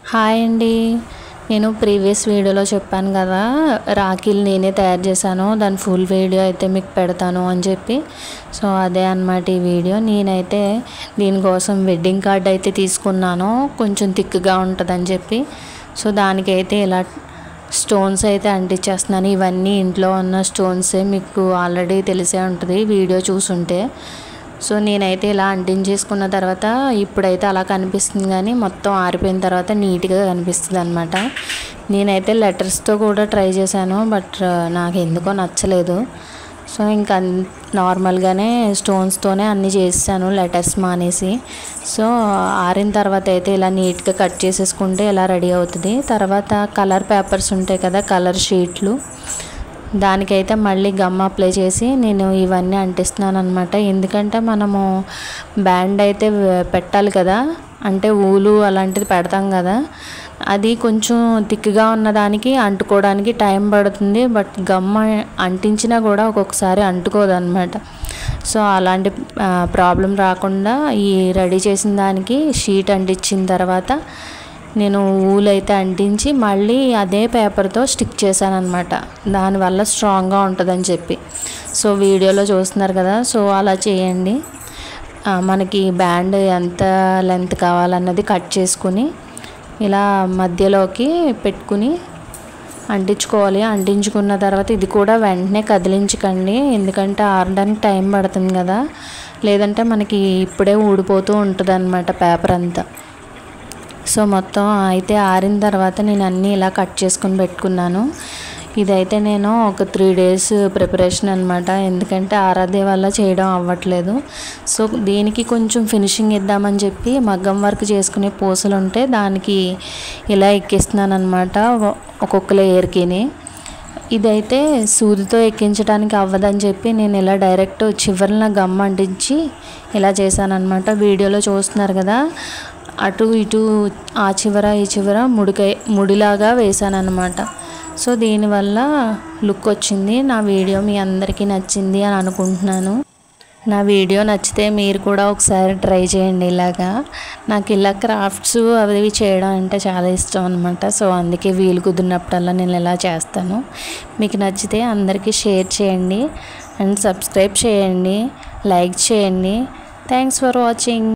hi అండి నేను previous వీడియోలో చెప్పాను కదా రాఖీలు నేనే తయారు చేశాను దాని ఫుల్ వీడియో అయితే మీకు పెడతాను అని చెప్పి సో అదే అన్నమాట ఈ వీడియో నేనైతే దీనికోసం వెడ్డింగ్ కార్డ్ అయితే తీసుకున్నాను కొంచెం థిక్గా ఉంటుందని చెప్పి సో దానికైతే ఇలా స్టోన్స్ అయితే అంటించేస్తున్నాను ఇవన్నీ ఇంట్లో ఉన్న స్టోన్సే మీకు ఆల్రెడీ తెలిసే ఉంటుంది వీడియో చూసుంటే సో నేనైతే ఇలా అంటించేసుకున్న తర్వాత ఇప్పుడైతే అలా కనిపిస్తుంది కానీ మొత్తం ఆరిపోయిన తర్వాత నీట్గా కనిపిస్తుంది అనమాట నేనైతే లెటర్స్తో కూడా ట్రై చేశాను బట్ నాకు ఎందుకో నచ్చలేదు సో ఇంకా నార్మల్గానే స్టోన్స్తోనే అన్నీ చేసాను లెటర్స్ మానేసి సో ఆరిన తర్వాత అయితే ఇలా నీట్గా కట్ చేసేసుకుంటే ఇలా రెడీ అవుతుంది తర్వాత కలర్ పేపర్స్ ఉంటాయి కదా కలర్ షీట్లు దానికైతే మళ్ళీ గమ్ అప్లై చేసి నేను ఇవన్నీ అంటిస్తున్నాను అనమాట ఎందుకంటే మనము బ్యాండ్ అయితే పెట్టాలి కదా అంటే ఊలు అలాంటిది పెడతాం కదా అది కొంచెం థిక్గా ఉన్నదానికి అంటుకోవడానికి టైం పడుతుంది బట్ గమ్ అంటించినా కూడా ఒక్కొక్కసారి అంటుకోదు అనమాట సో అలాంటి ప్రాబ్లం రాకుండా ఈ రెడీ చేసిన దానికి షీట్ అంటించిన తర్వాత నేను ఊలు అయితే అంటించి మళ్ళీ అదే పేపర్తో స్టిక్ చేశాను అనమాట దానివల్ల స్ట్రాంగ్గా ఉంటుందని చెప్పి సో వీడియోలో చూస్తున్నారు కదా సో అలా చేయండి మనకి బ్యాండ్ ఎంత లెంత్ కావాలన్నది కట్ చేసుకుని ఇలా మధ్యలోకి పెట్టుకుని అంటించుకోవాలి అంటించుకున్న తర్వాత ఇది కూడా వెంటనే కదిలించకండి ఎందుకంటే ఆరడానికి టైం పడుతుంది కదా లేదంటే మనకి ఇప్పుడే ఊడిపోతూ ఉంటుంది అనమాట పేపర్ అంతా సో మొత్తం అయితే ఆరిన తర్వాత నేను అన్నీ ఇలా కట్ చేసుకుని పెట్టుకున్నాను ఇదైతే నేను ఒక త్రీ డేస్ ప్రిపరేషన్ అనమాట ఎందుకంటే ఆరాధ్య వల్ల చేయడం అవ్వట్లేదు సో దీనికి కొంచెం ఫినిషింగ్ ఇద్దామని చెప్పి మగ్గం వర్క్ చేసుకునే పూసలు ఉంటే దానికి ఇలా ఎక్కిస్తున్నాను అనమాట ఒక్కొక్క లేయర్కిని ఇదైతే సూదితో ఎక్కించడానికి అవ్వదని చెప్పి నేను ఇలా డైరెక్ట్ చివరిన గమ్ అంటించి ఇలా చేశాను అనమాట వీడియోలో చూస్తున్నారు కదా అటు ఇటు ఆ చివర ఈ చివర ముడికాయ ముడిలాగా వేసాను అనమాట సో దీనివల్ల లుక్ వచ్చింది నా వీడియో మీ అందరికీ నచ్చింది అని అనుకుంటున్నాను నా వీడియో నచ్చితే మీరు కూడా ఒకసారి ట్రై చేయండి ఇలాగా నాకు ఇలా క్రాఫ్ట్స్ అవి చేయడం అంటే చాలా ఇష్టం అనమాట సో అందుకే వీలు కుదిరినప్పుడల్లా నేను ఇలా చేస్తాను మీకు నచ్చితే అందరికీ షేర్ చేయండి అండ్ సబ్స్క్రైబ్ చేయండి లైక్ చేయండి థ్యాంక్స్ ఫర్ వాచింగ్